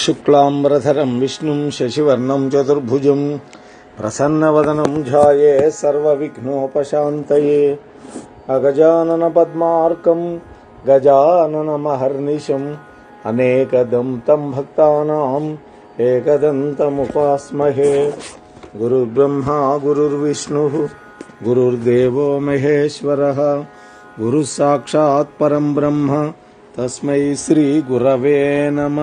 शुक्लाम्बरधरं विष्णुं शशिवर्णं चतुर्भुजं प्रसन्नवदनं ध्याये सर्वविघ्नोपशान्तये अगजाननपद्मार्कं गजाननमहर्निशम् अनेकदं तं भक्तानाम् एकदन्तमुपास्महे गुरुर्ब्रह्मा गुरुर्विष्णुः गुरुर्देवो महेश्वरः गुरुः साक्षात् परं ब्रह्म తస్మై శ్రీ గురవే నమ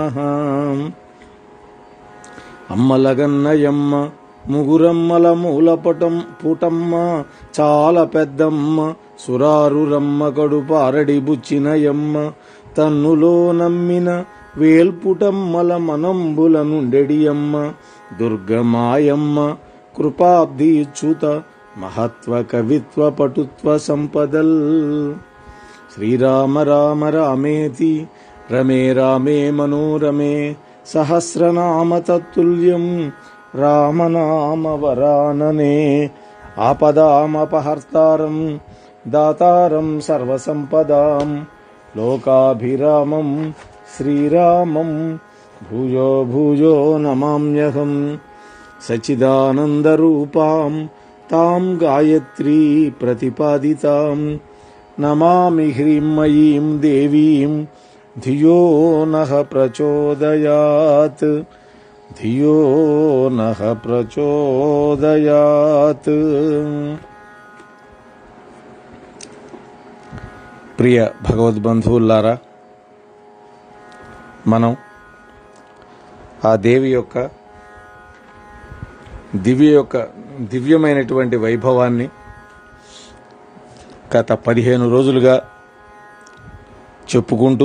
అమ్మలగన్నయమ్మ ముగురమ్మల మూలపటం పుటమ్మ చాలా పెద్దమ్మ సురారురమ్మ కడుపారడి బుచ్చినయమ్మ తన్నులో నమ్మిన వేల్పుటమ్మల మనంబుల నుండెడియమ్మ దుర్గమాయమ్మ కృపాబ్దీచ్యుత మహత్వ కవిత్వ పటుత్వ సంపదల్ శ్రీరామ రామ రామేతి రమే రామే మనోరమే సహస్రనామ తత్తుల్యం రామనామ వరాననే ఆపదామపహర్తారం దాతారం సర్వసంపదాం లోకాభిరామం శ్రీరామం భూయో భూయో నమామ్యహం సచిదానందరూపాం తాం గాయత్రీ ప్రతిపాదితాం నమామి హ్రీమయీం దేవీం ధియో నః ప్రచోదయాత్ ధియో నః ప్రచోదయాత్ ప్రియ భగవద్బంధువులారా మనం ఆ దేవి యొక్క దివ్య యొక్క దివ్యమైనటువంటి వైభవాన్ని గత పదిహేను రోజులుగా చెప్పుకుంటూ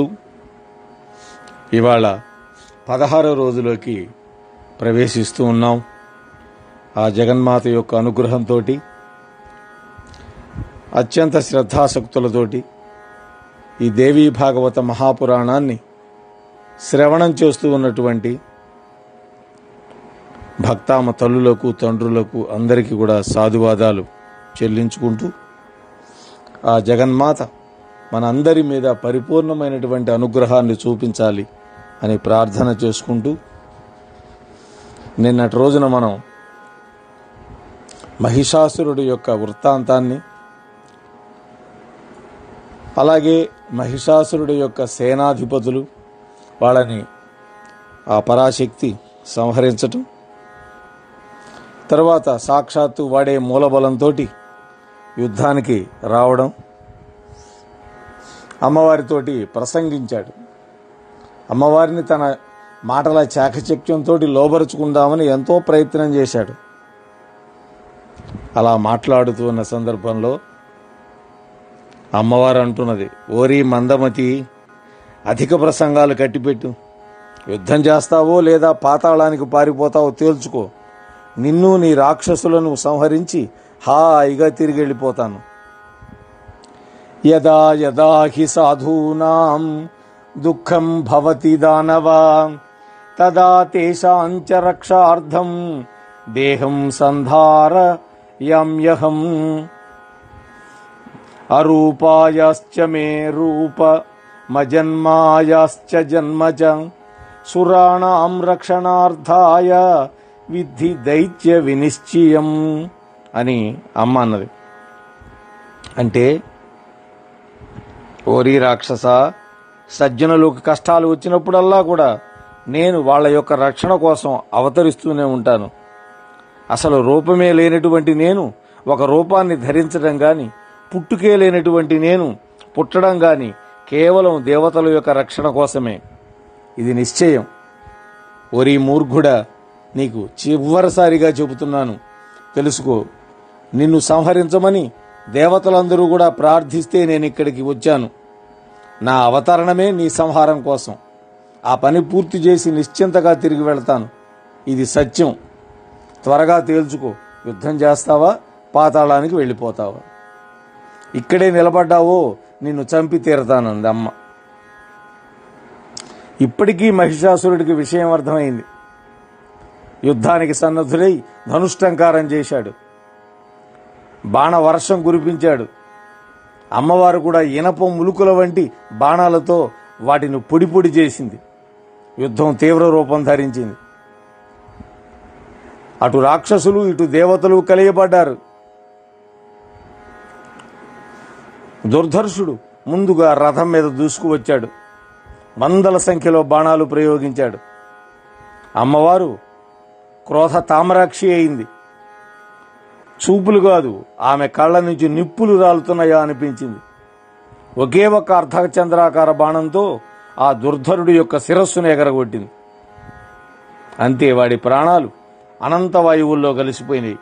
ఇవాళ పదహారో రోజులోకి ప్రవేశిస్తూ ఉన్నాం ఆ జగన్మాత యొక్క అనుగ్రహంతో అత్యంత శ్రద్ధాసక్తులతోటి ఈ దేవీ భాగవత మహాపురాణాన్ని శ్రవణం చేస్తూ ఉన్నటువంటి భక్తామ తల్లులకు తండ్రులకు అందరికీ కూడా సాధువాదాలు చెల్లించుకుంటూ ఆ జగన్మాత మనందరి మీద పరిపూర్ణమైనటువంటి అనుగ్రహాన్ని చూపించాలి అని ప్రార్థన చేసుకుంటూ నిన్నటి రోజున మనం మహిషాసురుడి యొక్క వృత్తాంతాన్ని అలాగే మహిషాసురుడి యొక్క సేనాధిపతులు వాళ్ళని ఆ పరాశక్తి సంహరించటం తర్వాత సాక్షాత్తు వాడే మూలబలంతో యుద్ధానికి రావడం అమ్మవారితోటి ప్రసంగించాడు అమ్మవారిని తన మాటల చాకచక్యంతో లోబరుచుకుందామని ఎంతో ప్రయత్నం చేశాడు అలా మాట్లాడుతూ ఉన్న సందర్భంలో అమ్మవారు అంటున్నది ఓరి మందమతి అధిక ప్రసంగాలు కట్టిపెట్టు యుద్ధం చేస్తావో లేదా పాతాళానికి పారిపోతావో తేల్చుకో నిన్ను నీ రాక్షసులను సంహరించి హాయిగా తిరిగి వెళ్ళిపోతాను యదా యదా హి సాధూనాం దుఃఖం భవతి దానవా తదా తేషాంచ రక్షార్థం దేహం సంధార యమ్యహం అరూపాయాశ్చ మే రూప మజన్మాయాశ్చ జన్మజ సురాణాం రక్షణార్థాయ విద్ధి దైత్య వినిశ్చయం అని అమ్మ అన్నది అంటే ఓరి రాక్షస సజ్జనులకు కష్టాలు వచ్చినప్పుడల్లా కూడా నేను వాళ్ళ యొక్క రక్షణ కోసం అవతరిస్తూనే ఉంటాను అసలు రూపమే లేనటువంటి నేను ఒక రూపాన్ని ధరించడం గాని పుట్టుకే లేనటువంటి నేను పుట్టడం గాని కేవలం దేవతల యొక్క రక్షణ కోసమే ఇది నిశ్చయం ఓరి మూర్ఘుడా నీకు చివరిసారిగా చెబుతున్నాను తెలుసుకో నిన్ను సంహరించమని దేవతలందరూ కూడా ప్రార్థిస్తే నేను ఇక్కడికి వచ్చాను నా అవతరణమే నీ సంహారం కోసం ఆ పని పూర్తి చేసి నిశ్చింతగా తిరిగి వెళ్తాను ఇది సత్యం త్వరగా తేల్చుకో యుద్ధం చేస్తావా పాతాళానికి వెళ్ళిపోతావా ఇక్కడే నిలబడ్డావో నిన్ను చంపి తీరతానంది అమ్మ ఇప్పటికీ మహిషాసురుడికి విషయం అర్థమైంది యుద్ధానికి సన్నద్ధుడై ధనుష్టంకారం చేశాడు బాణవర్షం కురిపించాడు అమ్మవారు కూడా ఇనప ములుకుల వంటి బాణాలతో వాటిని పొడి పొడి చేసింది యుద్ధం తీవ్ర రూపం ధరించింది అటు రాక్షసులు ఇటు దేవతలు కలియబడ్డారు దుర్ధర్షుడు ముందుగా రథం మీద దూసుకువచ్చాడు వందల సంఖ్యలో బాణాలు ప్రయోగించాడు అమ్మవారు క్రోధ తామరాక్షి అయింది చూపులు కాదు ఆమె కళ్ళ నుంచి నిప్పులు రాలుతున్నాయా అనిపించింది ఒకే ఒక్క అర్ధచంద్రాకార బాణంతో ఆ దుర్ధరుడి యొక్క శిరస్సును ఎగరగొట్టింది అంతే వాడి ప్రాణాలు అనంత వాయువుల్లో కలిసిపోయినాయి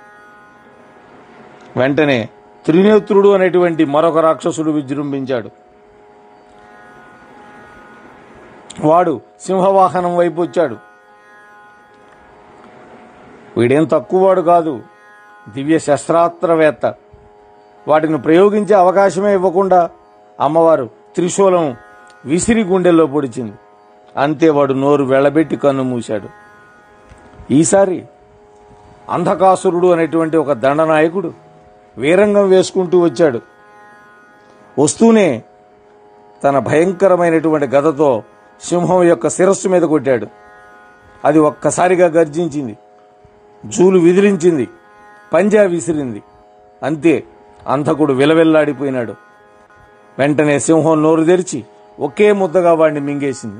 వెంటనే త్రినేత్రుడు అనేటువంటి మరొక రాక్షసుడు విజృంభించాడు వాడు సింహవాహనం వైపు వచ్చాడు వీడేం తక్కువవాడు కాదు దివ్య శస్త్రాస్త్రవేత్త వాటిని ప్రయోగించే అవకాశమే ఇవ్వకుండా అమ్మవారు త్రిశూలం విసిరి గుండెల్లో పొడిచింది అంతే వాడు నోరు వెళ్ళబెట్టి కన్ను మూశాడు ఈసారి అంధకాసురుడు అనేటువంటి ఒక దండనాయకుడు వీరంగం వేసుకుంటూ వచ్చాడు వస్తూనే తన భయంకరమైనటువంటి గదతో సింహం యొక్క శిరస్సు మీద కొట్టాడు అది ఒక్కసారిగా గర్జించింది జూలు విదిలించింది పంజా విసిరింది అంతే అంధకుడు విలవెల్లాడిపోయినాడు వెంటనే సింహం నోరు తెరిచి ఒకే ముద్దగా వాడిని మింగేసింది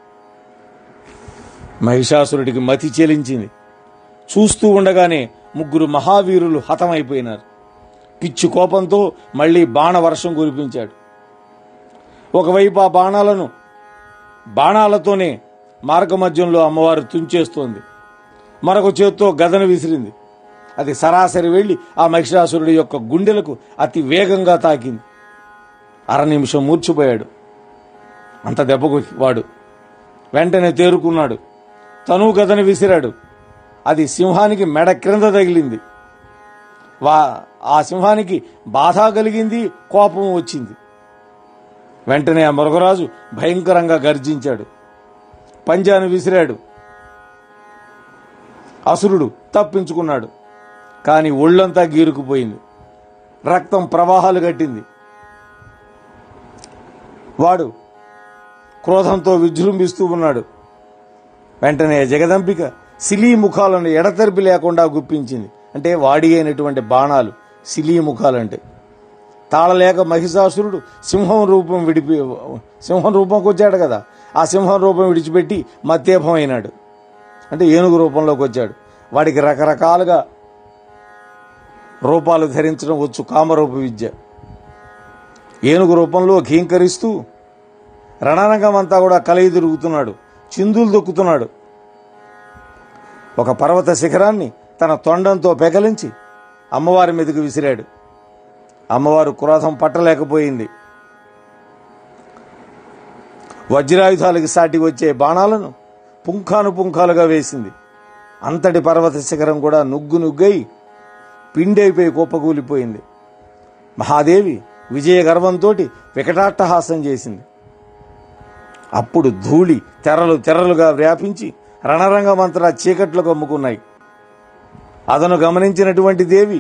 మహిషాసురుడికి మతి చెలించింది చూస్తూ ఉండగానే ముగ్గురు మహావీరులు హతమైపోయినారు పిచ్చి కోపంతో మళ్ళీ బాణవర్షం కురిపించాడు ఒకవైపు ఆ బాణాలను బాణాలతోనే మార్గమధ్యంలో అమ్మవారు తుంచేస్తోంది మరొక చేత్తో గదను విసిరింది అది సరాసరి వెళ్లి ఆ మహిషాసురుడి యొక్క గుండెలకు అతి వేగంగా తాకింది అర నిమిషం మూర్చిపోయాడు అంత దెబ్బకు వాడు వెంటనే తేరుకున్నాడు తను గదను విసిరాడు అది సింహానికి మెడ క్రింద తగిలింది వా ఆ సింహానికి బాధ కలిగింది కోపం వచ్చింది వెంటనే ఆ మృగరాజు భయంకరంగా గర్జించాడు పంజాను విసిరాడు అసురుడు తప్పించుకున్నాడు కాని ఒళ్ళంతా గీరుకుపోయింది రక్తం ప్రవాహాలు కట్టింది వాడు క్రోధంతో విజృంభిస్తూ ఉన్నాడు వెంటనే జగదంబిక సిలీ ముఖాలను ఎడతెరిపి లేకుండా గుప్పించింది అంటే వాడి అయినటువంటి బాణాలు సిలీ ముఖాలంటే తాళలేక మహిషాసురుడు సింహం రూపం విడిపి సింహం రూపంకి వచ్చాడు కదా ఆ సింహం రూపం విడిచిపెట్టి మత్తేభం అయినాడు అంటే ఏనుగు రూపంలోకి వచ్చాడు వాడికి రకరకాలుగా రూపాలు ధరించడం వచ్చు కామరూప విద్య ఏనుగు రూపంలో ఘీంకరిస్తూ రణరంగం అంతా కూడా కలయి తిరుగుతున్నాడు చిందులు దొక్కుతున్నాడు ఒక పర్వత శిఖరాన్ని తన తొండంతో పెకలించి అమ్మవారి మీదకు విసిరాడు అమ్మవారు క్రోధం పట్టలేకపోయింది వజ్రాయుధాలకు సాటి వచ్చే బాణాలను పుంఖాను పుంఖాలుగా వేసింది అంతటి పర్వత శిఖరం కూడా నుగ్గు నుగ్గై పిండైపోయి కుప్పకూలిపోయింది మహాదేవి విజయ గర్వంతో వికటాట్టహాసం చేసింది అప్పుడు ధూళి తెరలు తెరలుగా వ్యాపించి రణరంగమంతటా చీకట్లు కమ్ముకున్నాయి అతను గమనించినటువంటి దేవి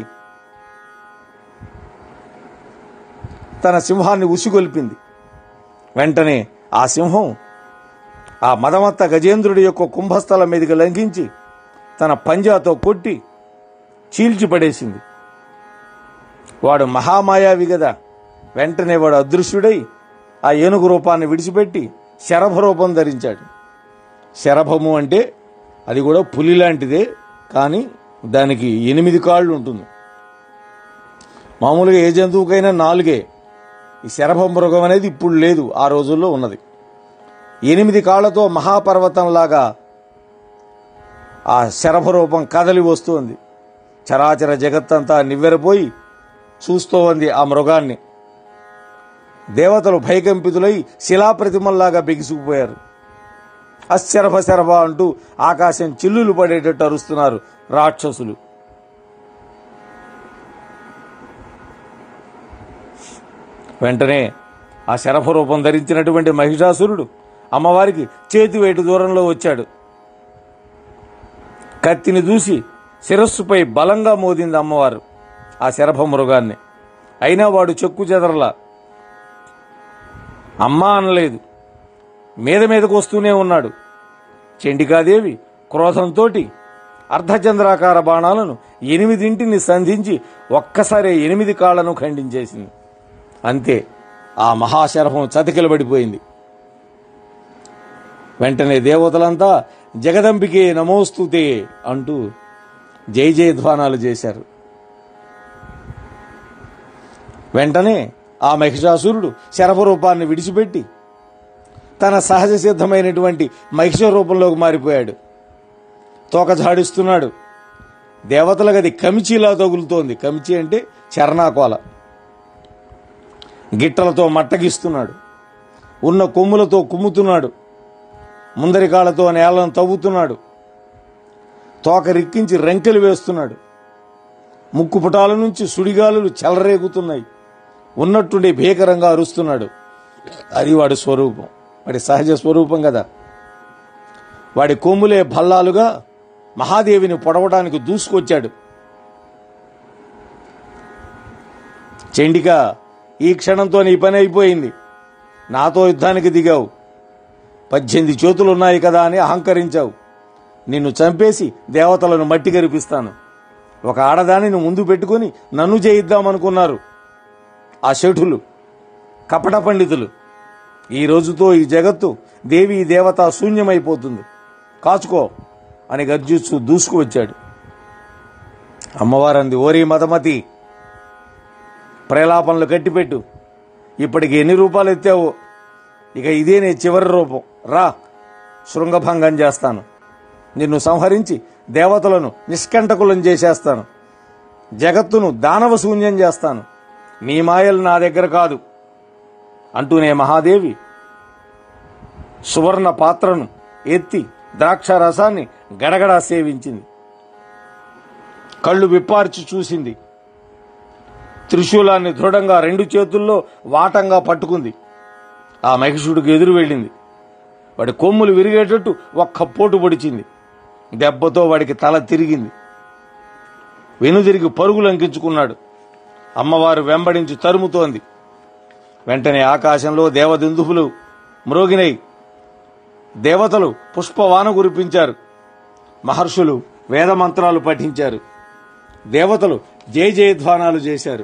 తన సింహాన్ని ఉసిగొల్పింది వెంటనే ఆ సింహం ఆ మదమత్త గజేంద్రుడి యొక్క కుంభస్థలం మీదకి లంఘించి తన పంజాతో కొట్టి చీల్చిపడేసింది వాడు మహామాయావి కదా వెంటనే వాడు అదృశ్యుడై ఆ ఏనుగు రూపాన్ని విడిచిపెట్టి శరభ రూపం ధరించాడు శరభము అంటే అది కూడా పులి లాంటిదే కానీ దానికి ఎనిమిది కాళ్ళు ఉంటుంది మామూలుగా ఏ జంతువుకైనా నాలుగే ఈ శరభ మృగం అనేది ఇప్పుడు లేదు ఆ రోజుల్లో ఉన్నది ఎనిమిది కాళ్లతో మహాపర్వతంలాగా ఆ శరభ రూపం కదలి వస్తుంది చరాచర జగత్తంతా నివ్వెరపోయి చూస్తూ ఉంది ఆ మృగాన్ని దేవతలు భయకంపితులై శిలాప్రతిమల్లాగా బిగిసుకుపోయారు అశరభ శరభ అంటూ ఆకాశం చిల్లులు పడేటట్టు అరుస్తున్నారు రాక్షసులు వెంటనే ఆ శరభ రూపం ధరించినటువంటి మహిషాసురుడు అమ్మవారికి చేతి వేటు దూరంలో వచ్చాడు కత్తిని చూసి శిరస్సుపై బలంగా మోదింది అమ్మవారు ఆ శరభ మృగాన్ని అయినా వాడు చెక్కు చెదరలా అమ్మా అనలేదు మీద మీదకు వస్తూనే ఉన్నాడు చండికాదేవి క్రోధంతోటి అర్ధచంద్రాకార బాణాలను ఎనిమిదింటిని సంధించి ఒక్కసారి ఎనిమిది కాళ్లను ఖండించేసింది అంతే ఆ మహాశరభం చతికిలబడిపోయింది వెంటనే దేవతలంతా జగదంబికే నమోస్తుతే అంటూ జై జయధ్వానాలు చేశారు వెంటనే ఆ మహిషాసురుడు శరభ రూపాన్ని విడిచిపెట్టి తన సహజ సిద్ధమైనటువంటి మహిష రూపంలోకి మారిపోయాడు తోక జాడిస్తున్నాడు దేవతల గది కమిచీలా తగులుతోంది కమిచి అంటే చరణాకోల గిట్టలతో మట్టగిస్తున్నాడు ఉన్న కొమ్ములతో కుమ్ముతున్నాడు ముందరి కాళ్ళతో నేలను తవ్వుతున్నాడు తోక రిక్కించి రెంకెలు వేస్తున్నాడు ముక్కు పుటాల నుంచి సుడిగాలులు చెలరేగుతున్నాయి ఉన్నట్టుండి భీకరంగా అరుస్తున్నాడు అది వాడి స్వరూపం వాడి సహజ స్వరూపం కదా వాడి కొమ్ములే భల్లాలుగా మహాదేవిని పొడవడానికి దూసుకొచ్చాడు చెండిక ఈ క్షణంతో నీ పని అయిపోయింది నాతో యుద్ధానికి దిగావు పద్దెనిమిది చేతులున్నాయి కదా అని అహంకరించావు నిన్ను చంపేసి దేవతలను మట్టి గరిపిస్తాను ఒక ఆడదానిని ముందు పెట్టుకుని నన్ను చేయిద్దామనుకున్నారు ఆ శఠులు కపట పండితులు ఈ రోజుతో ఈ జగత్తు దేవి దేవత శూన్యమైపోతుంది కాచుకో అని గర్జిస్తూ దూసుకువచ్చాడు అమ్మవారంది ఓరి మదమతి ప్రేలాపనలు కట్టిపెట్టు ఇప్పటికి ఎన్ని రూపాయలు ఎత్తావో ఇక ఇదే నీ చివరి రూపం రా శృంగభంగం చేస్తాను నిన్ను సంహరించి దేవతలను నిష్కంటకులం చేసేస్తాను జగత్తును దానవ శూన్యం చేస్తాను నీ మాయలు నా దగ్గర కాదు అంటూనే మహాదేవి సువర్ణ పాత్రను ఎత్తి ద్రాక్ష రసాన్ని గడగడా సేవించింది కళ్ళు విప్పార్చి చూసింది త్రిశూలాన్ని దృఢంగా రెండు చేతుల్లో వాటంగా పట్టుకుంది ఆ మహిషుడికి ఎదురు వెళ్ళింది వాడి కొమ్ములు విరిగేటట్టు ఒక్క పోటు పొడిచింది దెబ్బతో వాడికి తల తిరిగింది వెనుదిరిగి పరుగులు అంకించుకున్నాడు అమ్మవారు వెంబడించి తరుముతోంది వెంటనే ఆకాశంలో దేవదిందుపులు మ్రోగినై దేవతలు పుష్పవాన కురిపించారు మహర్షులు వేదమంత్రాలు పఠించారు దేవతలు జయ జయధ్వానాలు చేశారు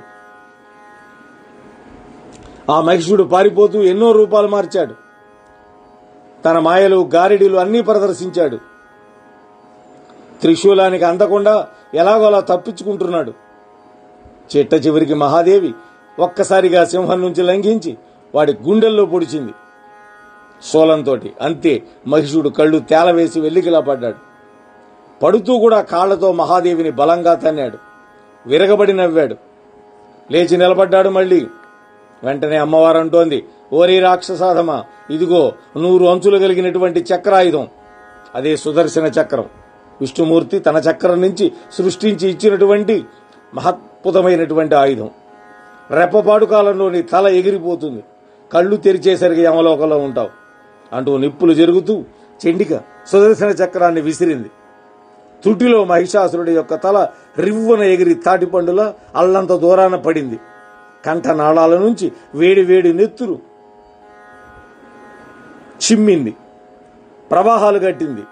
ఆ మహిషుడు పారిపోతూ ఎన్నో రూపాలు మార్చాడు తన మాయలు గారిడీలు అన్నీ ప్రదర్శించాడు త్రిశూలానికి అందకుండా ఎలాగోలా తప్పించుకుంటున్నాడు చిట్ట చివరికి మహాదేవి ఒక్కసారిగా సింహం నుంచి లంఘించి వాడి గుండెల్లో పొడిచింది శూలంతోటి అంతే మహిషుడు కళ్ళు తేలవేసి వెల్లికిలా పడ్డాడు పడుతూ కూడా కాళ్లతో మహాదేవిని బలంగా తన్నాడు విరగబడి నవ్వాడు లేచి నిలబడ్డాడు మళ్ళీ వెంటనే అమ్మవారు అంటోంది ఓరి రాక్షసాధమా ఇదిగో నూరు అంచులు కలిగినటువంటి చక్రాయుధం అదే సుదర్శన చక్రం విష్ణుమూర్తి తన చక్రం నుంచి సృష్టించి ఇచ్చినటువంటి మహత్పుతమైనటువంటి ఆయుధం రెప్పపాటు కాలంలో నీ తల ఎగిరిపోతుంది కళ్ళు తెరిచేసరికి యమలోకంలో ఉంటావు అంటూ నిప్పులు జరుగుతూ చెండిక సుదర్శన చక్రాన్ని విసిరింది తుటిలో మహిషాసురుడి యొక్క తల రివ్వున ఎగిరి తాటిపండుల అల్లంత దూరాన పడింది కంఠనాళాల నుంచి వేడి వేడి నెత్తురు చిమ్మింది ప్రవాహాలు కట్టింది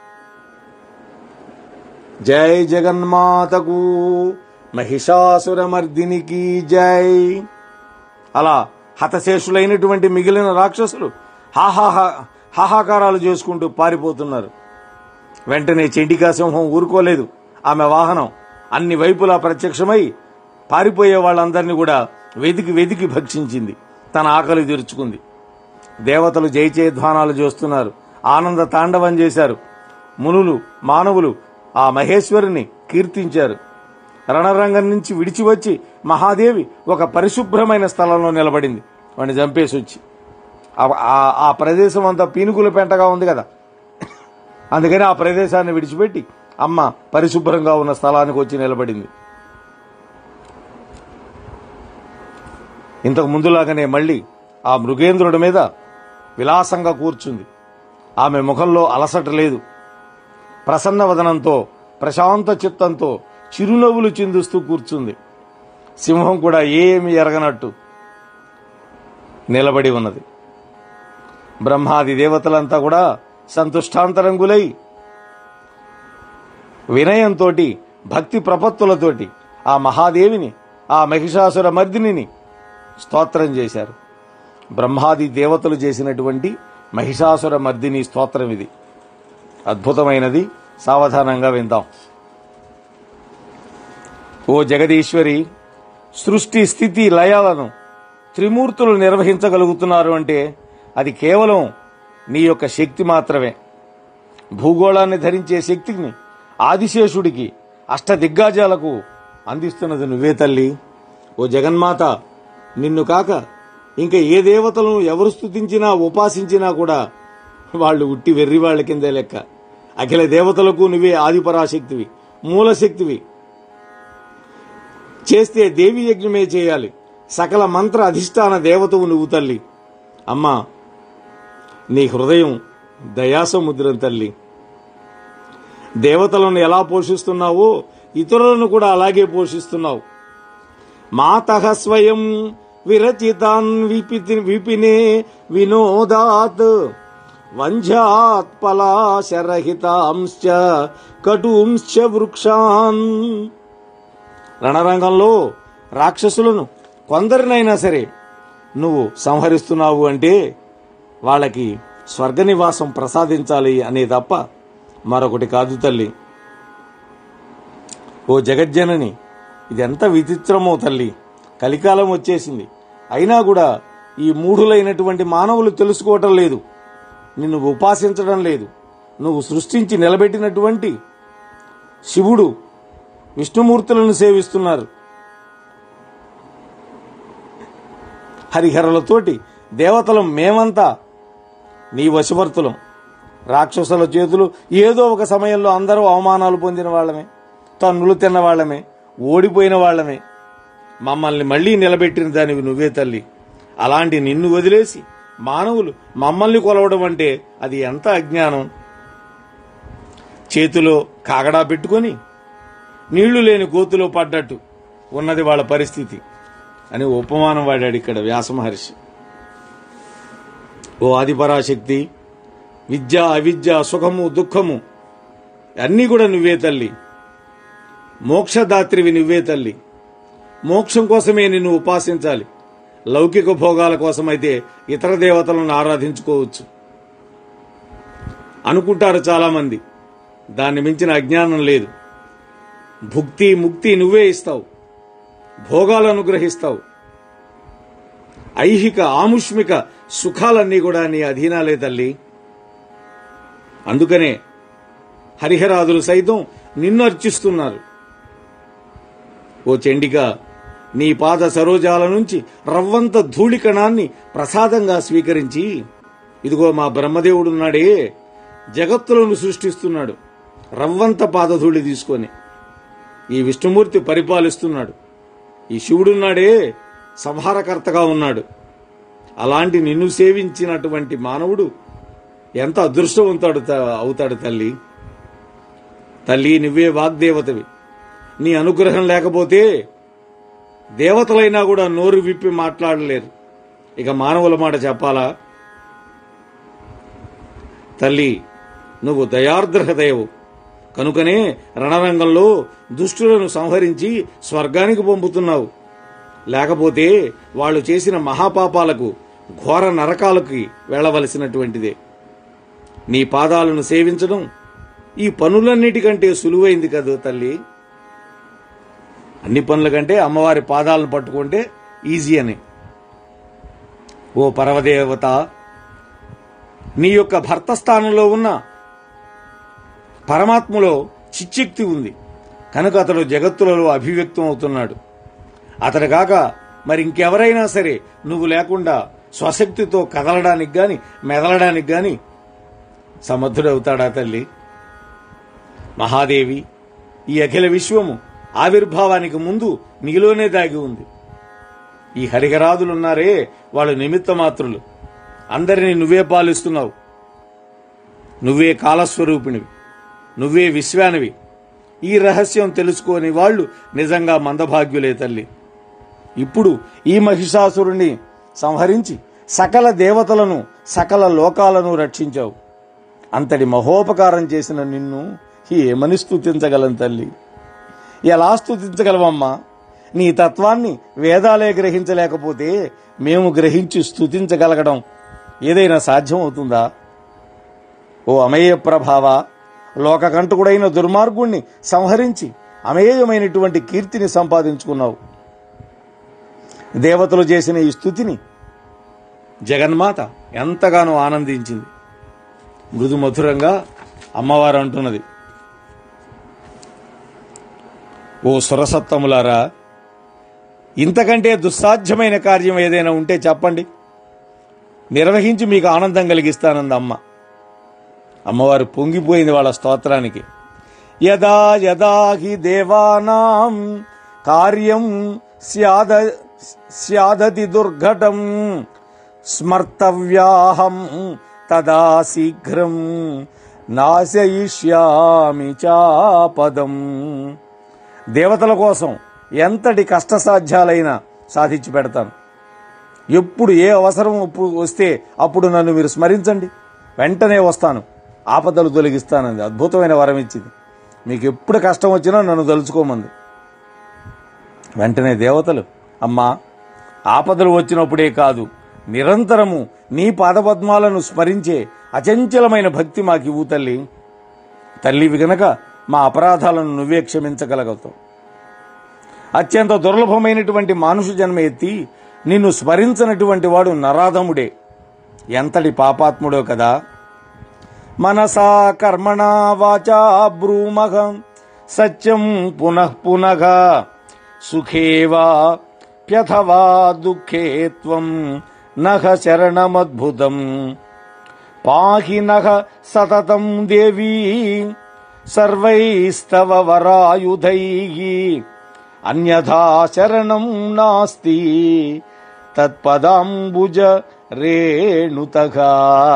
జై జగన్మాతకు మహిషాసురమర్దినికి జై అలా హతశేషులైనటువంటి మిగిలిన రాక్షసులు హాహాహా హాహాకారాలు చేసుకుంటూ పారిపోతున్నారు వెంటనే చెండికా సింహం ఊరుకోలేదు ఆమె వాహనం అన్ని వైపులా ప్రత్యక్షమై పారిపోయే వాళ్ళందరినీ కూడా వెతికి వెతికి భక్షించింది తన ఆకలి తీర్చుకుంది దేవతలు జయచేధ్వానాలు చేస్తున్నారు ఆనంద తాండవం చేశారు మునులు మానవులు ఆ మహేశ్వరుని కీర్తించారు రణరంగం నుంచి విడిచి వచ్చి మహాదేవి ఒక పరిశుభ్రమైన స్థలంలో నిలబడింది వాడిని చంపేసి వచ్చి ఆ- ఆ- ఆ ప్రదేశం అంతా పీనుకుల పెంటగా ఉంది కదా అందుకని ఆ ప్రదేశాన్ని విడిచిపెట్టి అమ్మ పరిశుభ్రంగా ఉన్న స్థలానికి వచ్చి నిలబడింది ఇంతకు ముందులాగానే మళ్ళీ ఆ మృగేంద్రుడి మీద విలాసంగా కూర్చుంది ఆమె ముఖంలో అలసట లేదు ప్రసన్న వదనంతో ప్రశాంత చిత్తంతో చిరునవ్వులు చిందుస్తూ కూర్చుంది సింహం కూడా ఏమి ఎరగనట్టు నిలబడి ఉన్నది బ్రహ్మాది దేవతలంతా కూడా సంతుష్టాంతరంగులై వినయంతో భక్తి ప్రపత్తులతోటి ఆ మహాదేవిని ఆ మహిషాసుర మర్దినిని స్తోత్రం చేశారు బ్రహ్మాది దేవతలు చేసినటువంటి మహిషాసుర మర్దిని స్తోత్రం ఇది అద్భుతమైనది సావధానంగా విందాం ఓ జగదీశ్వరి సృష్టి స్థితి లయాలను త్రిమూర్తులు నిర్వహించగలుగుతున్నారు అంటే అది కేవలం నీ యొక్క శక్తి మాత్రమే భూగోళాన్ని ధరించే శక్తిని ఆదిశేషుడికి అష్టదిగ్గాజాలకు అందిస్తున్నది నువ్వే తల్లి ఓ జగన్మాత నిన్ను కాక ఇంకా ఏ దేవతలను ఎవరు స్తుతించినా ఉపాసించినా కూడా వాళ్ళు ఉట్టి వెర్రి వాళ్ళ కిందే లెక్క అఖిల దేవతలకు నువ్వే ఆదిపరాశక్తివి మూలశక్తివి చేస్తే దేవి యజ్ఞమే చేయాలి సకల మంత్ర అధిష్టాన దేవతవు నువ్వు తల్లి అమ్మా నీ హృదయం దయాసముద్రం తల్లి దేవతలను ఎలా పోషిస్తున్నావో ఇతరులను కూడా అలాగే పోషిస్తున్నావు మాతః స్వయం విరచితాన్ విపితి విపినే వినోదాత్ వంజాత్ పలాశరహితాంశ్చ కటూంశ్చ వృక్షాన్ రణరంగంలో రాక్షసులను కొందరినైనా సరే నువ్వు సంహరిస్తున్నావు అంటే వాళ్ళకి స్వర్గ నివాసం ప్రసాదించాలి అనే తప్ప మరొకటి కాదు తల్లి ఓ జగజ్జనని ఇది ఎంత విచిత్రమో తల్లి కలికాలం వచ్చేసింది అయినా కూడా ఈ మూఢులైనటువంటి మానవులు తెలుసుకోవటం లేదు నిన్ను ఉపాసించడం లేదు నువ్వు సృష్టించి నిలబెట్టినటువంటి శివుడు విష్ణుమూర్తులను సేవిస్తున్నారు హరిహరులతోటి దేవతలం మేమంతా నీ వశవర్తులం రాక్షసుల చేతులు ఏదో ఒక సమయంలో అందరూ అవమానాలు పొందిన వాళ్ళమే తన్నులు తిన్న వాళ్ళమే ఓడిపోయిన వాళ్ళమే మమ్మల్ని మళ్ళీ నిలబెట్టిన దానివి నువ్వే తల్లి అలాంటి నిన్ను వదిలేసి మానవులు మమ్మల్ని కొలవడం అంటే అది ఎంత అజ్ఞానం చేతిలో కాగడా పెట్టుకొని నీళ్లు లేని గోతులో పడ్డట్టు ఉన్నది వాళ్ళ పరిస్థితి అని ఉపమానం వాడాడు ఇక్కడ వ్యాస మహర్షి ఓ ఆదిపరాశక్తి విద్య అవిద్య సుఖము దుఃఖము అన్నీ కూడా నువ్వే తల్లి మోక్షదాత్రివి నువ్వే తల్లి మోక్షం కోసమే నిన్ను ఉపాసించాలి లౌకిక భోగాల కోసమైతే ఇతర దేవతలను ఆరాధించుకోవచ్చు అనుకుంటారు చాలామంది దాన్ని మించిన అజ్ఞానం లేదు భుక్తి ముక్తి నువ్వే ఇస్తావు భోగాలు అనుగ్రహిస్తావు ఐహిక ఆముష్మిక సుఖాలన్నీ కూడా నీ అధీనాలే తల్లి అందుకనే హరిహరాదులు సైతం నిన్ను అర్చిస్తున్నారు ఓ చండిక నీ పాద సరోజాల నుంచి రవ్వంత ధూళికణాన్ని ప్రసాదంగా స్వీకరించి ఇదిగో మా బ్రహ్మదేవుడున్నాడే జగత్తులను సృష్టిస్తున్నాడు రవ్వంత పాదధూళి తీసుకొని ఈ విష్ణుమూర్తి పరిపాలిస్తున్నాడు ఈ శివుడున్నాడే సంహారకర్తగా ఉన్నాడు అలాంటి నిన్ను సేవించినటువంటి మానవుడు ఎంత అదృష్టవంతాడు త- అవుతాడు తల్లి తల్లి నువ్వే వాగ్దేవతవి నీ అనుగ్రహం లేకపోతే దేవతలైనా కూడా నోరు విప్పి మాట్లాడలేరు ఇక మానవుల మాట చెప్పాలా తల్లి నువ్వు దయార్ద్ర హృదయవు కనుకనే రణరంగంలో దుష్టులను సంహరించి స్వర్గానికి పంపుతున్నావు లేకపోతే వాళ్ళు చేసిన మహాపాపాలకు ఘోర నరకాలకి వెళ్ళవలసినటువంటిదే నీ పాదాలను సేవించడం ఈ పనులన్నిటికంటే సులువైంది కదా తల్లి అన్ని పనుల కంటే అమ్మవారి పాదాలను పట్టుకుంటే ఈజీ అని ఓ పరవదేవత నీ యొక్క భర్త స్థానంలో ఉన్న పరమాత్మలో చిచ్చక్తి ఉంది కనుక అతడు జగత్తులలో అభివ్యక్తం అవుతున్నాడు అతడు కాక మరి ఇంకెవరైనా సరే నువ్వు లేకుండా స్వశక్తితో కదలడానికి గాని మెదలడానికి గాని సమర్థుడవుతాడా తల్లి మహాదేవి ఈ అఖిల విశ్వము ఆవిర్భావానికి ముందు నీలోనే దాగి ఉంది ఈ హరిహరాదులున్నారే వాళ్ళు నిమిత్త మాత్రులు అందరినీ నువ్వే పాలిస్తున్నావు నువ్వే కాలస్వరూపిణివి నువ్వే విశ్వానివి ఈ రహస్యం తెలుసుకోని వాళ్ళు నిజంగా మందభాగ్యులే తల్లి ఇప్పుడు ఈ మహిషాసురుణ్ణి సంహరించి సకల దేవతలను సకల లోకాలను రక్షించావు అంతటి మహోపకారం చేసిన నిన్ను ఏమని స్తుతించగలం తల్లి ఎలా స్తుతించగలవమ్మా నీ తత్వాన్ని వేదాలే గ్రహించలేకపోతే మేము గ్రహించి స్తుతించగలగడం ఏదైనా సాధ్యం అవుతుందా ఓ అమేయ ప్రభావ లోకకంటకుడైన దుర్మార్గుణ్ణి సంహరించి అమేయమైనటువంటి కీర్తిని సంపాదించుకున్నావు దేవతలు చేసిన ఈ స్థుతిని జగన్మాత ఎంతగానో ఆనందించింది మృదు మధురంగా అమ్మవారు అంటున్నది ఓ సురసత్తములారా ఇంతకంటే దుస్సాధ్యమైన కార్యం ఏదైనా ఉంటే చెప్పండి నిర్వహించి మీకు ఆనందం కలిగిస్తానంది అమ్మ అమ్మవారు పొంగిపోయింది వాళ్ళ స్తోత్రానికి యదా యదా హి దేవానాం కార్యం స్యాద స్యాదతి దుర్ఘటం స్మర్తవ్యాహం తదా శీఘ్రం నాశయిష్యామి చాపదం దేవతల కోసం ఎంతటి కష్టసాధ్యాలైనా సాధించి పెడతాను ఎప్పుడు ఏ అవసరం అప్పుడు వస్తే అప్పుడు నన్ను మీరు స్మరించండి వెంటనే వస్తాను ఆపదలు తొలగిస్తానంది అద్భుతమైన వరం ఇచ్చింది మీకు ఎప్పుడు కష్టం వచ్చినా నన్ను తలుచుకోమంది వెంటనే దేవతలు అమ్మా ఆపదలు వచ్చినప్పుడే కాదు నిరంతరము నీ పాదపద్మాలను స్మరించే అచంచలమైన భక్తి మాకు ఇవ్వు తల్లి తల్లివి గనక మా అపరాధాలను నువ్వే క్షమించగలగతావు అత్యంత దుర్లభమైనటువంటి మానుష జన్మ ఎత్తి నిన్ను స్మరించనటువంటి వాడు నరాధముడే ఎంతటి పాపాత్ముడో కదా మనసా కర్మణా వాచా బ్రూమహ సత్యం పునః పునః సుఖేవా ప్యథవా దుఃఖే త్వం నహ శరణమద్భుతం పాహి నహ సతతం దేవీ సర్వైస్తవ వరాయుధై అన్యథా శరణం నాస్తి తత్పదాంబుజ రేణుతగా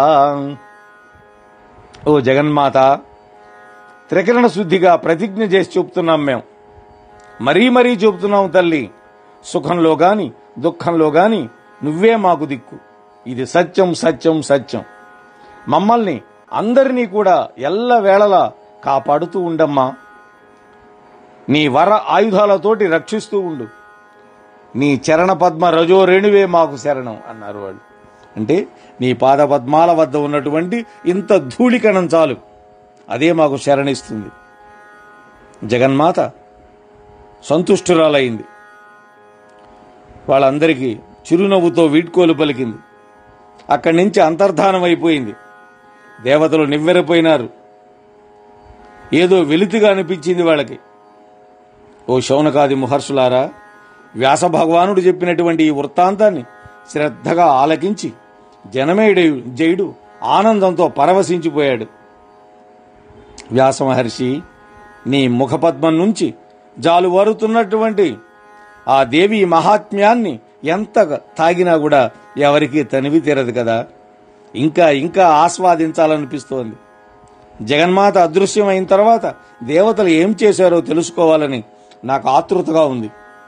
ఓ జగన్మాత త్రికరణ శుద్ధిగా ప్రతిజ్ఞ చేసి చెప్తున్నాం మేము మరీ మరీ చెబుతున్నాం తల్లి సుఖంలో గాని దుఃఖంలో గాని నువ్వే మాకు దిక్కు ఇది సత్యం సత్యం సత్యం మమ్మల్ని అందరినీ కూడా ఎల్ల వేళలా కాపాడుతూ ఉండమ్మా నీ వర ఆయుధాలతోటి రక్షిస్తూ ఉండు నీ చరణ పద్మ రజో రేణువే మాకు శరణం అన్నారు వాళ్ళు అంటే నీ పాద పద్మాల వద్ద ఉన్నటువంటి ఇంత ధూళికణం చాలు అదే మాకు శరణిస్తుంది జగన్మాత సంతుష్టురాలైంది వాళ్ళందరికీ చిరునవ్వుతో వీడ్కోలు పలికింది అక్కడి నుంచి అంతర్ధానం అయిపోయింది దేవతలు నివ్వెరపోయినారు ఏదో వెలితిగా అనిపించింది వాళ్ళకి ఓ శౌనకాది మహర్షులారా వ్యాస భగవానుడు చెప్పినటువంటి ఈ వృత్తాంతాన్ని శ్రద్ధగా ఆలకించి జనమేయుడు జయుడు ఆనందంతో పరవశించిపోయాడు వ్యాస మహర్షి నీ ముఖపద్మం నుంచి జాలువారుతున్నటువంటి ఆ దేవి మహాత్మ్యాన్ని ఎంత తాగినా కూడా ఎవరికీ తనివి తీరదు కదా ఇంకా ఇంకా ఆస్వాదించాలనిపిస్తోంది జగన్మాత అదృశ్యమైన తర్వాత దేవతలు ఏం చేశారో తెలుసుకోవాలని నాకు ఆతృతగా ఉంది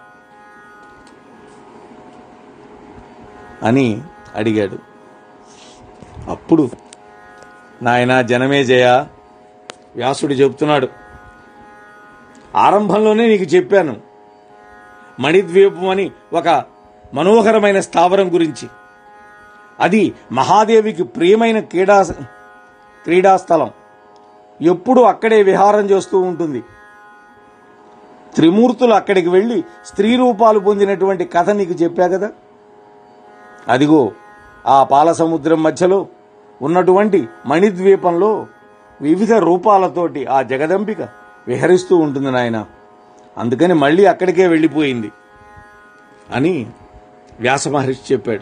అని అడిగాడు అప్పుడు నాయన జనమే జయ వ్యాసుడు చెబుతున్నాడు ఆరంభంలోనే నీకు చెప్పాను మణిద్వీపం అని ఒక మనోహరమైన స్థావరం గురించి అది మహాదేవికి ప్రియమైన క్రీడా క్రీడాస్థలం ఎప్పుడు అక్కడే విహారం చేస్తూ ఉంటుంది త్రిమూర్తులు అక్కడికి వెళ్ళి స్త్రీ రూపాలు పొందినటువంటి కథ నీకు చెప్పా కదా అదిగో ఆ పాల సముద్రం మధ్యలో ఉన్నటువంటి మణిద్వీపంలో వివిధ రూపాలతోటి ఆ జగదంబిక విహరిస్తూ ఉంటుంది నాయన అందుకని మళ్ళీ అక్కడికే వెళ్ళిపోయింది అని వ్యాస మహర్షి చెప్పాడు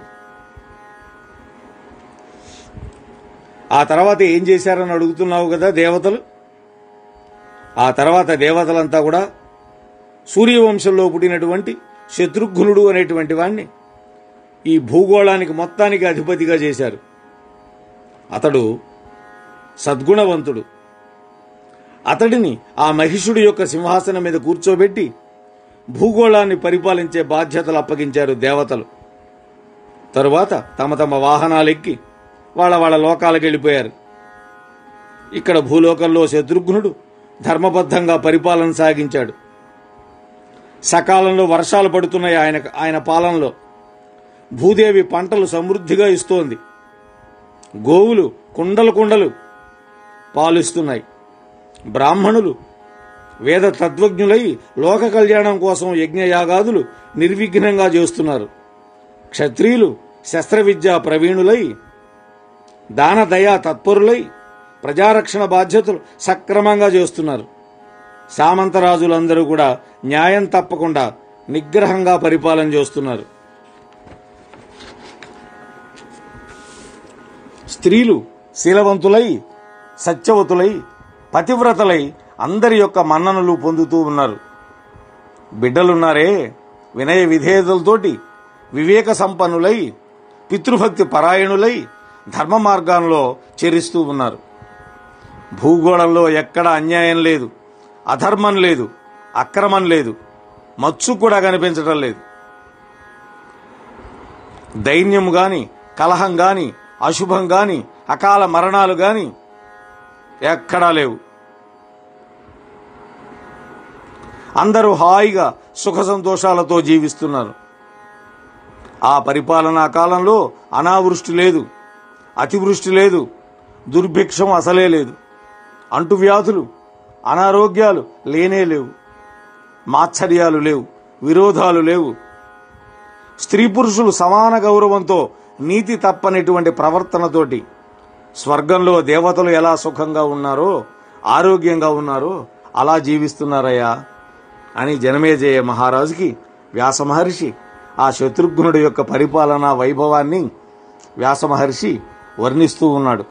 ఆ తర్వాత ఏం చేశారని అడుగుతున్నావు కదా దేవతలు ఆ తర్వాత దేవతలంతా కూడా సూర్యవంశంలో పుట్టినటువంటి శత్రుఘ్నుడు అనేటువంటి వాణ్ణి ఈ భూగోళానికి మొత్తానికి అధిపతిగా చేశారు అతడు సద్గుణవంతుడు అతడిని ఆ మహిషుడి యొక్క సింహాసనం మీద కూర్చోబెట్టి భూగోళాన్ని పరిపాలించే బాధ్యతలు అప్పగించారు దేవతలు తరువాత తమ తమ వాహనాలెక్కి వాళ్ళ వాళ్ళ లోకాలకు వెళ్ళిపోయారు ఇక్కడ భూలోకంలో శత్రుఘ్నుడు ధర్మబద్ధంగా పరిపాలన సాగించాడు సకాలంలో వర్షాలు పడుతున్నాయి ఆయన ఆయన పాలనలో భూదేవి పంటలు సమృద్ధిగా ఇస్తోంది గోవులు కుండలు కుండలు పాలిస్తున్నాయి బ్రాహ్మణులు వేద తత్వజ్ఞులై లోక కళ్యాణం కోసం యజ్ఞయాగాదులు నిర్విఘ్నంగా చేస్తున్నారు క్షత్రియులు శస్త్ర విద్యా ప్రవీణులై దాన దయా తత్పరులై ప్రజారక్షణ బాధ్యతలు సక్రమంగా చేస్తున్నారు సామంతరాజులందరూ కూడా న్యాయం తప్పకుండా నిగ్రహంగా పరిపాలన చేస్తున్నారు స్త్రీలు శీలవంతులై సత్యవతులై పతివ్రతలై అందరి యొక్క మన్ననలు పొందుతూ ఉన్నారు బిడ్డలున్నారే వినయ విధేయతలతోటి వివేక సంపన్నులై పితృభక్తి పరాయణులై ధర్మ మార్గాల్లో చేరిస్తూ ఉన్నారు భూగోళంలో ఎక్కడ అన్యాయం లేదు అధర్మం లేదు అక్రమం లేదు మచ్చు కూడా కనిపించడం లేదు దైన్యం గాని కలహం గాని అశుభం గాని అకాల మరణాలు గాని ఎక్కడా లేవు అందరూ హాయిగా సుఖ సంతోషాలతో జీవిస్తున్నారు ఆ పరిపాలనా కాలంలో అనావృష్టి లేదు అతివృష్టి లేదు దుర్భిక్షం అసలే లేదు అంటువ్యాధులు అనారోగ్యాలు లేనే లేవు మాత్సర్యాలు లేవు విరోధాలు లేవు స్త్రీ పురుషులు సమాన గౌరవంతో నీతి తప్పనటువంటి ప్రవర్తనతోటి స్వర్గంలో దేవతలు ఎలా సుఖంగా ఉన్నారో ఆరోగ్యంగా ఉన్నారో అలా జీవిస్తున్నారయ్యా అని జనమేజయ మహారాజుకి వ్యాస మహర్షి ఆ శత్రుఘ్నుడి యొక్క పరిపాలనా వైభవాన్ని వ్యాస మహర్షి వర్ణిస్తూ ఉన్నాడు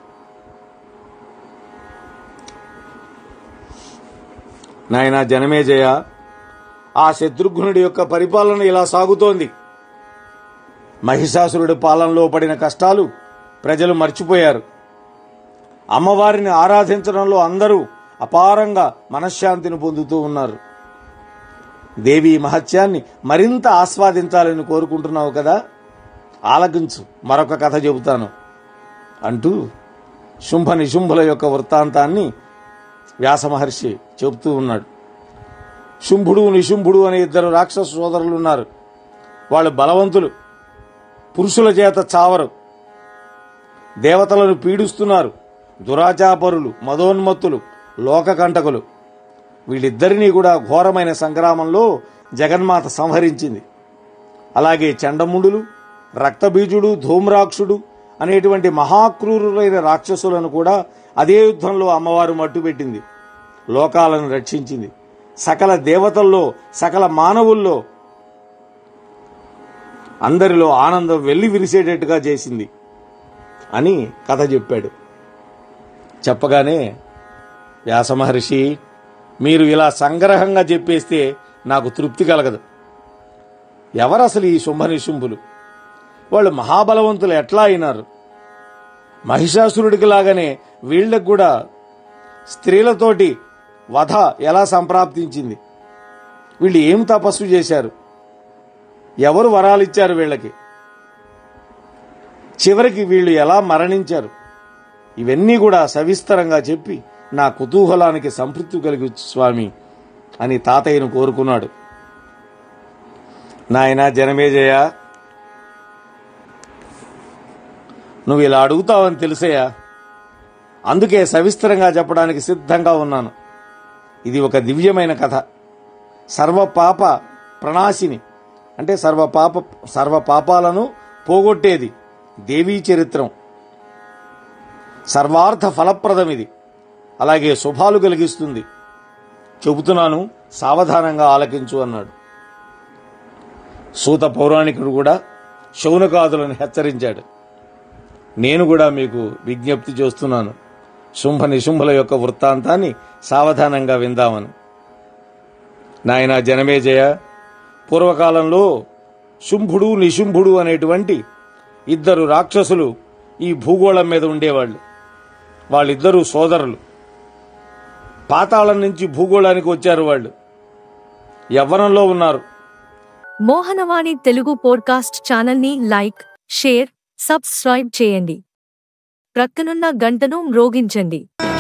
నాయన జనమేజయ ఆ శత్రుఘ్నుడి యొక్క పరిపాలన ఇలా సాగుతోంది మహిషాసురుడి పాలనలో పడిన కష్టాలు ప్రజలు మర్చిపోయారు అమ్మవారిని ఆరాధించడంలో అందరూ అపారంగా మనశ్శాంతిని పొందుతూ ఉన్నారు దేవి మహత్యాన్ని మరింత ఆస్వాదించాలని కోరుకుంటున్నావు కదా ఆలకించు మరొక కథ చెబుతాను అంటూ శుంభ నిశుంభుల యొక్క వృత్తాంతాన్ని వ్యాస మహర్షి చెబుతూ ఉన్నాడు శుంభుడు నిశుంభుడు అనే ఇద్దరు రాక్షస సోదరులు ఉన్నారు వాళ్ళు బలవంతులు పురుషుల చేత చావరు దేవతలను పీడిస్తున్నారు దురాచాపరులు మదోన్మత్తులు లోకకంటకులు వీళ్ళిద్దరినీ కూడా ఘోరమైన సంగ్రామంలో జగన్మాత సంహరించింది అలాగే చండముండులు రక్తబీజుడు ధూమ్రాక్షుడు అనేటువంటి మహాక్రూరులైన రాక్షసులను కూడా అదే యుద్ధంలో అమ్మవారు మట్టుపెట్టింది లోకాలను రక్షించింది సకల దేవతల్లో సకల మానవుల్లో అందరిలో ఆనందం వెళ్లి విరిసేటట్టుగా చేసింది అని కథ చెప్పాడు చెప్పగానే వ్యాసమహర్షి మీరు ఇలా సంగ్రహంగా చెప్పేస్తే నాకు తృప్తి కలగదు ఎవరు అసలు ఈ శుంభనిశుంభులు వాళ్ళు మహాబలవంతులు ఎట్లా అయినారు మహిషాసురుడికి లాగానే వీళ్ళకు కూడా స్త్రీలతోటి వధ ఎలా సంప్రాప్తించింది వీళ్ళు ఏం తపస్సు చేశారు ఎవరు వరాలు ఇచ్చారు వీళ్ళకి చివరికి వీళ్ళు ఎలా మరణించారు ఇవన్నీ కూడా సవిస్తరంగా చెప్పి నా కుతూహలానికి సంతృప్తి కలిగి స్వామి అని తాతయ్యను కోరుకున్నాడు నాయన జనమేజయ నువ్వు ఇలా అడుగుతావని తెలుసయ్యా అందుకే సవిస్తరంగా చెప్పడానికి సిద్ధంగా ఉన్నాను ఇది ఒక దివ్యమైన కథ సర్వ పాప ప్రణాశిని అంటే సర్వ పాప సర్వ పాపాలను పోగొట్టేది దేవీ చరిత్రం సర్వార్థ ఫలప్రదం ఇది అలాగే శుభాలు కలిగిస్తుంది చెబుతున్నాను సావధానంగా ఆలకించు అన్నాడు సూత పౌరాణికుడు కూడా శౌనకాదులను హెచ్చరించాడు నేను కూడా మీకు విజ్ఞప్తి చేస్తున్నాను శుంభ నిశుంభుల యొక్క వృత్తాంతాన్ని సావధానంగా విందామని నాయన జనమేజయ పూర్వకాలంలో శుంభుడు నిశుంభుడు అనేటువంటి ఇద్దరు రాక్షసులు ఈ భూగోళం మీద ఉండేవాళ్ళు వాళ్ళిద్దరూ సోదరులు పాతాళం నుంచి భూగోళానికి వచ్చారు వాళ్ళు యవ్వనంలో ఉన్నారు మోహనవాణి తెలుగు పోడ్కాస్ట్ ఛానల్ని లైక్ షేర్ సబ్స్క్రైబ్ చేయండి ప్రక్కనున్న గంటను మ్రోగించండి